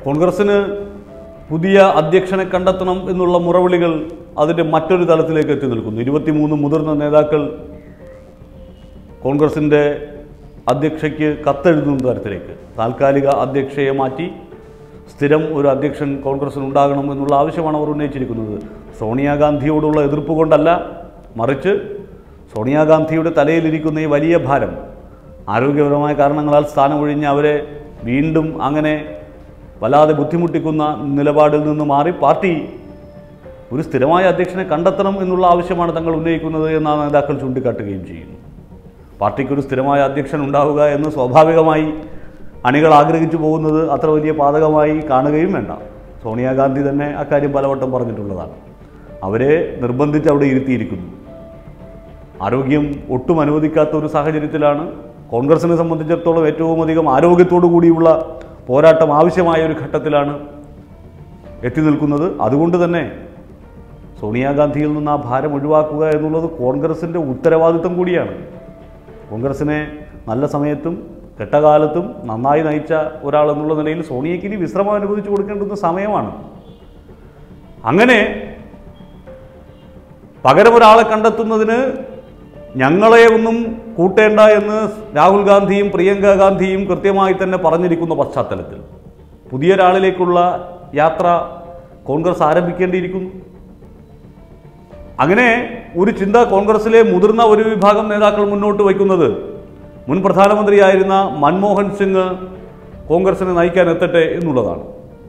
കോൺഗ്രസ്സിന് പുതിയ അധ്യക്ഷനെ കണ്ടെത്തണം എന്നുള്ള മുറവിളികൾ അതിൻ്റെ മറ്റൊരു തലത്തിലേക്ക് എത്തി നിൽക്കുന്നു ഇരുപത്തിമൂന്ന് മുതിർന്ന നേതാക്കൾ കോൺഗ്രസിൻ്റെ അധ്യക്ഷയ്ക്ക് കത്തെഴുതുന്ന തരത്തിലേക്ക് താൽക്കാലിക അധ്യക്ഷയെ മാറ്റി സ്ഥിരം ഒരു അധ്യക്ഷൻ കോൺഗ്രസിന് ഉണ്ടാകണം എന്നുള്ള ആവശ്യമാണ് അവർ ഉന്നയിച്ചിരിക്കുന്നത് സോണിയാഗാന്ധിയോടുള്ള എതിർപ്പ് കൊണ്ടല്ല മറിച്ച് സോണിയാഗാന്ധിയുടെ തലയിലിരിക്കുന്ന ഈ വലിയ ഭാരം ആരോഗ്യപരമായ കാരണങ്ങളാൽ സ്ഥാനമൊഴിഞ്ഞ് അവരെ വീണ്ടും അങ്ങനെ വല്ലാതെ ബുദ്ധിമുട്ടിക്കുന്ന നിലപാടിൽ നിന്ന് മാറി പാർട്ടി ഒരു സ്ഥിരമായ അധ്യക്ഷനെ കണ്ടെത്തണം എന്നുള്ള ആവശ്യമാണ് തങ്ങൾ ഉന്നയിക്കുന്നത് എന്നാണ് നേതാക്കൾ ചൂണ്ടിക്കാട്ടുകയും ചെയ്യുന്നു പാർട്ടിക്ക് ഒരു സ്ഥിരമായ അധ്യക്ഷൻ ഉണ്ടാവുക എന്ന് സ്വാഭാവികമായി അണികൾ ആഗ്രഹിച്ചു പോകുന്നത് അത്ര വലിയ പാതകമായി കാണുകയും വേണ്ട സോണിയാഗാന്ധി തന്നെ അക്കാര്യം പലവട്ടം പറഞ്ഞിട്ടുള്ളതാണ് അവരെ നിർബന്ധിച്ച് അവിടെ ഇരുത്തിയിരിക്കുന്നു ആരോഗ്യം ഒട്ടും അനുവദിക്കാത്ത ഒരു സാഹചര്യത്തിലാണ് കോൺഗ്രസിനെ സംബന്ധിച്ചിടത്തോളം ഏറ്റവും അധികം ആരോഗ്യത്തോടു കൂടിയുള്ള പോരാട്ടം ആവശ്യമായ ഒരു ഘട്ടത്തിലാണ് എത്തി നിൽക്കുന്നത് അതുകൊണ്ട് തന്നെ സോണിയാഗാന്ധിയിൽ നിന്ന് ആ ഭാരം ഒഴിവാക്കുക എന്നുള്ളത് കോൺഗ്രസിൻ്റെ ഉത്തരവാദിത്വം കൂടിയാണ് കോൺഗ്രസിനെ നല്ല സമയത്തും കെട്ടകാലത്തും നന്നായി നയിച്ച ഒരാൾ എന്നുള്ള നിലയിൽ സോണിയയ്ക്ക് ഇനി വിശ്രമം അനുവദിച്ചു കൊടുക്കേണ്ടുന്ന സമയമാണ് അങ്ങനെ പകരം ഒരാളെ കണ്ടെത്തുന്നതിന് ഞങ്ങളെ ഒന്നും കൂട്ടേണ്ട എന്ന് രാഹുൽ ഗാന്ധിയും പ്രിയങ്ക ഗാന്ധിയും കൃത്യമായി തന്നെ പറഞ്ഞിരിക്കുന്ന പശ്ചാത്തലത്തിൽ പുതിയൊരാളിലേക്കുള്ള യാത്ര കോൺഗ്രസ് ആരംഭിക്കേണ്ടിയിരിക്കുന്നു അങ്ങനെ ഒരു ചിന്ത കോൺഗ്രസിലെ മുതിർന്ന ഒരു വിഭാഗം നേതാക്കൾ മുന്നോട്ട് വയ്ക്കുന്നത് മുൻ പ്രധാനമന്ത്രിയായിരുന്ന മൻമോഹൻ സിംഗ് കോൺഗ്രസിനെ നയിക്കാൻ എത്തട്ടെ എന്നുള്ളതാണ്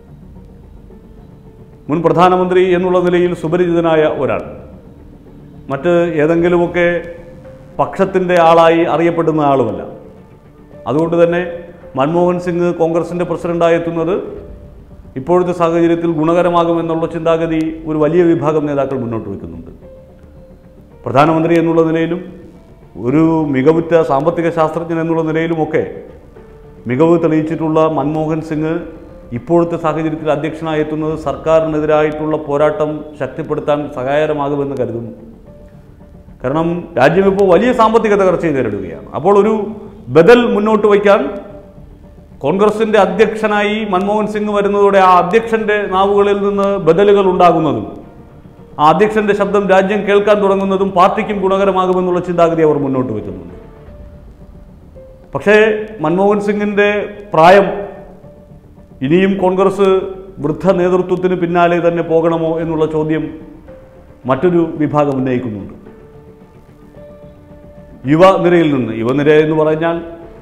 മുൻ പ്രധാനമന്ത്രി എന്നുള്ള നിലയിൽ സുപരിചിതനായ ഒരാൾ മറ്റ് ഏതെങ്കിലുമൊക്കെ പക്ഷത്തിൻ്റെ ആളായി അറിയപ്പെടുന്ന ആളുമല്ല അതുകൊണ്ട് തന്നെ മൻമോഹൻ സിംഗ് കോൺഗ്രസിൻ്റെ പ്രസിഡന്റായി എത്തുന്നത് ഇപ്പോഴത്തെ സാഹചര്യത്തിൽ ഗുണകരമാകുമെന്നുള്ള ചിന്താഗതി ഒരു വലിയ വിഭാഗം നേതാക്കൾ മുന്നോട്ട് വയ്ക്കുന്നുണ്ട് പ്രധാനമന്ത്രി എന്നുള്ള നിലയിലും ഒരു മികവുറ്റ സാമ്പത്തിക ശാസ്ത്രജ്ഞൻ എന്നുള്ള നിലയിലുമൊക്കെ മികവ് തെളിയിച്ചിട്ടുള്ള മൻമോഹൻ സിംഗ് ഇപ്പോഴത്തെ സാഹചര്യത്തിൽ അധ്യക്ഷനായി എത്തുന്നത് സർക്കാരിനെതിരായിട്ടുള്ള പോരാട്ടം ശക്തിപ്പെടുത്താൻ സഹായകരമാകുമെന്ന് കരുതുന്നു കാരണം രാജ്യം ഇപ്പോൾ വലിയ സാമ്പത്തിക തകർച്ചയെ നേരിടുകയാണ് അപ്പോൾ ഒരു ബദൽ മുന്നോട്ട് വയ്ക്കാൻ കോൺഗ്രസിന്റെ അധ്യക്ഷനായി മൻമോഹൻ സിംഗ് വരുന്നതോടെ ആ അധ്യക്ഷന്റെ നാവുകളിൽ നിന്ന് ബദലുകൾ ഉണ്ടാകുന്നതും ആ അധ്യക്ഷന്റെ ശബ്ദം രാജ്യം കേൾക്കാൻ തുടങ്ങുന്നതും പാർട്ടിക്കും ഗുണകരമാകുമെന്നുള്ള ചിന്താഗതി അവർ മുന്നോട്ട് വയ്ക്കുന്നുണ്ട് പക്ഷേ മൻമോഹൻ സിംഗിന്റെ പ്രായം ഇനിയും കോൺഗ്രസ് വൃദ്ധ നേതൃത്വത്തിന് പിന്നാലെ തന്നെ പോകണമോ എന്നുള്ള ചോദ്യം മറ്റൊരു വിഭാഗം ഉന്നയിക്കുന്നുണ്ട് യുവനിരയിൽ നിന്ന് യുവനിര എന്ന് പറഞ്ഞാൽ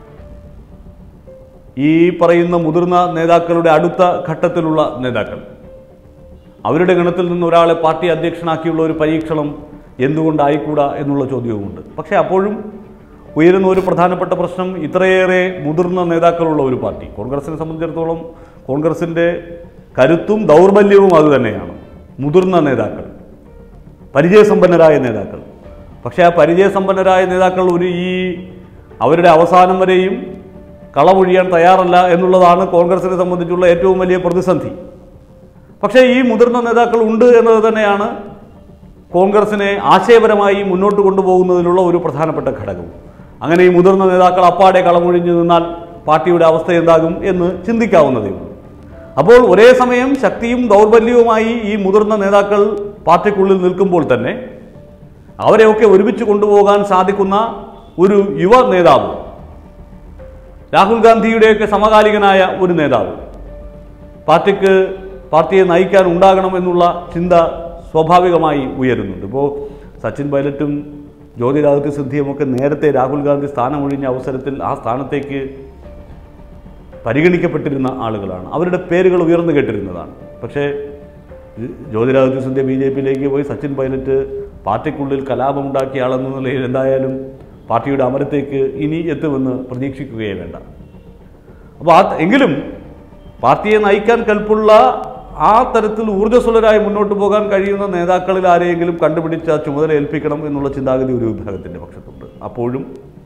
ഈ പറയുന്ന മുതിർന്ന നേതാക്കളുടെ അടുത്ത ഘട്ടത്തിലുള്ള നേതാക്കൾ അവരുടെ ഗണത്തിൽ നിന്ന് ഒരാളെ പാർട്ടി അധ്യക്ഷനാക്കിയുള്ള ഒരു പരീക്ഷണം എന്തുകൊണ്ടായിക്കൂടാ എന്നുള്ള ചോദ്യവുമുണ്ട് പക്ഷേ അപ്പോഴും ഉയരുന്ന ഒരു പ്രധാനപ്പെട്ട പ്രശ്നം ഇത്രയേറെ മുതിർന്ന നേതാക്കളുള്ള ഒരു പാർട്ടി കോൺഗ്രസിനെ സംബന്ധിച്ചിടത്തോളം കോൺഗ്രസിൻ്റെ കരുത്തും ദൗർബല്യവും അതുതന്നെയാണ് മുതിർന്ന നേതാക്കൾ പരിചയസമ്പന്നരായ നേതാക്കൾ പക്ഷേ ആ പരിചയസമ്പന്നരായ നേതാക്കൾ ഒരു ഈ അവരുടെ അവസാനം വരെയും കളമൊഴിയാൻ തയ്യാറല്ല എന്നുള്ളതാണ് കോൺഗ്രസിനെ സംബന്ധിച്ചുള്ള ഏറ്റവും വലിയ പ്രതിസന്ധി പക്ഷേ ഈ മുതിർന്ന നേതാക്കൾ ഉണ്ട് എന്നത് തന്നെയാണ് കോൺഗ്രസിനെ ആശയപരമായി മുന്നോട്ട് കൊണ്ടുപോകുന്നതിനുള്ള ഒരു പ്രധാനപ്പെട്ട ഘടകവും അങ്ങനെ ഈ മുതിർന്ന നേതാക്കൾ അപ്പാടെ കളമൊഴിഞ്ഞു നിന്നാൽ പാർട്ടിയുടെ അവസ്ഥ എന്താകും എന്ന് ചിന്തിക്കാവുന്നതേ ഉള്ളൂ അപ്പോൾ ഒരേ സമയം ശക്തിയും ദൗർബല്യവുമായി ഈ മുതിർന്ന നേതാക്കൾ പാർട്ടിക്കുള്ളിൽ നിൽക്കുമ്പോൾ തന്നെ അവരെയൊക്കെ ഒരുമിച്ച് കൊണ്ടുപോകാൻ സാധിക്കുന്ന ഒരു യുവ നേതാവ് രാഹുൽ ഗാന്ധിയുടെയൊക്കെ സമകാലികനായ ഒരു നേതാവ് പാർട്ടിക്ക് പാർട്ടിയെ നയിക്കാൻ ഉണ്ടാകണം എന്നുള്ള ചിന്ത സ്വാഭാവികമായി ഉയരുന്നുണ്ട് ഇപ്പോൾ സച്ചിൻ പൈലറ്റും ജ്യോതിരാദിത്യ സിദ്ധിയുമൊക്കെ നേരത്തെ രാഹുൽ ഗാന്ധി സ്ഥാനമൊഴിഞ്ഞ അവസരത്തിൽ ആ സ്ഥാനത്തേക്ക് പരിഗണിക്കപ്പെട്ടിരുന്ന ആളുകളാണ് അവരുടെ പേരുകൾ ഉയർന്നു കേട്ടിരുന്നതാണ് പക്ഷേ ജ്യോതിരാദിത്യ സിന്ധ്യ ബി ജെ പിയിലേക്ക് പോയി സച്ചിൻ പൈലറ്റ് പാർട്ടിക്കുള്ളിൽ കലാപമുണ്ടാക്കിയ ആളെന്ന നിലയിൽ എന്തായാലും പാർട്ടിയുടെ അമരത്തേക്ക് ഇനി എത്തുമെന്ന് പ്രതീക്ഷിക്കുകയേ വേണ്ട അപ്പോൾ ആ എങ്കിലും പാർട്ടിയെ നയിക്കാൻ കൽപ്പുള്ള ആ തരത്തിൽ ഊർജ്ജസ്വലരായി മുന്നോട്ട് പോകാൻ കഴിയുന്ന നേതാക്കളിൽ ആരെയെങ്കിലും കണ്ടുപിടിച്ച് ആ ചുമതല ഏൽപ്പിക്കണം എന്നുള്ള ചിന്താഗതി ഒരു വിഭാഗത്തിൻ്റെ പക്ഷത്തുണ്ട് അപ്പോഴും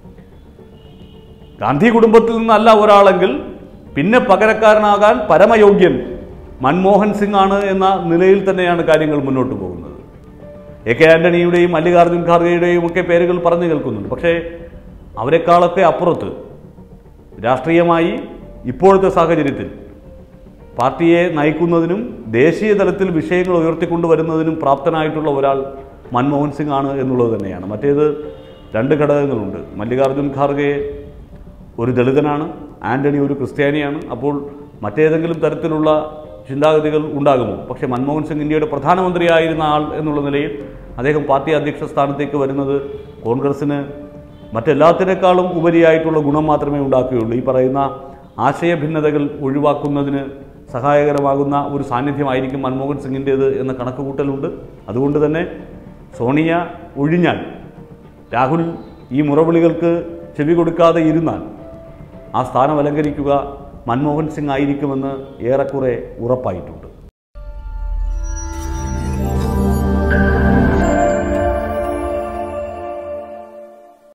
ഗാന്ധി കുടുംബത്തിൽ നിന്നല്ല ഒരാളെങ്കിൽ പിന്നെ പകരക്കാരനാകാൻ പരമയോഗ്യൻ മൻമോഹൻ സിംഗ് ആണ് എന്ന നിലയിൽ തന്നെയാണ് കാര്യങ്ങൾ മുന്നോട്ട് പോകുന്നത് എ കെ ആന്റണിയുടെയും മല്ലികാർജ്ജുൻ ഖാർഗെയുടെയും ഒക്കെ പേരുകൾ പറഞ്ഞു കേൾക്കുന്നുണ്ട് പക്ഷേ അവരെക്കാളൊക്കെ അപ്പുറത്ത് രാഷ്ട്രീയമായി ഇപ്പോഴത്തെ സാഹചര്യത്തിൽ പാർട്ടിയെ നയിക്കുന്നതിനും ദേശീയ തലത്തിൽ വിഷയങ്ങൾ ഉയർത്തിക്കൊണ്ടുവരുന്നതിനും പ്രാപ്തനായിട്ടുള്ള ഒരാൾ മൻമോഹൻ സിംഗ് ആണ് എന്നുള്ളത് തന്നെയാണ് മറ്റേത് രണ്ട് ഘടകങ്ങളുണ്ട് മല്ലികാർജ്ജുൻ ഖാർഗെ ഒരു ദളിതനാണ് ആൻ്റണി ഒരു ക്രിസ്ത്യാനിയാണ് അപ്പോൾ മറ്റേതെങ്കിലും തരത്തിലുള്ള ചിന്താഗതികൾ ഉണ്ടാകുമോ പക്ഷേ മൻമോഹൻ സിംഗ് ഇന്ത്യയുടെ പ്രധാനമന്ത്രിയായിരുന്ന ആൾ എന്നുള്ള നിലയിൽ അദ്ദേഹം പാർട്ടി അധ്യക്ഷ സ്ഥാനത്തേക്ക് വരുന്നത് കോൺഗ്രസ്സിന് മറ്റെല്ലാത്തിനേക്കാളും ഉപരിയായിട്ടുള്ള ഗുണം മാത്രമേ ഉണ്ടാക്കുകയുള്ളൂ ഈ പറയുന്ന ആശയഭിന്നതകൾ ഒഴിവാക്കുന്നതിന് സഹായകരമാകുന്ന ഒരു സാന്നിധ്യമായിരിക്കും മൻമോഹൻ സിംഗിൻ്റേത് എന്ന കണക്കുകൂട്ടലുണ്ട് അതുകൊണ്ട് തന്നെ സോണിയ ഒഴിഞ്ഞാൽ രാഹുൽ ഈ മുറവിളികൾക്ക് ചെവി കൊടുക്കാതെ ഇരുന്നാൽ ആ സ്ഥാനം അലങ്കരിക്കുക മൻമോഹൻ സിംഗ് ആയിരിക്കുമെന്ന് ഏറെക്കുറെ ഉറപ്പായിട്ടുണ്ട്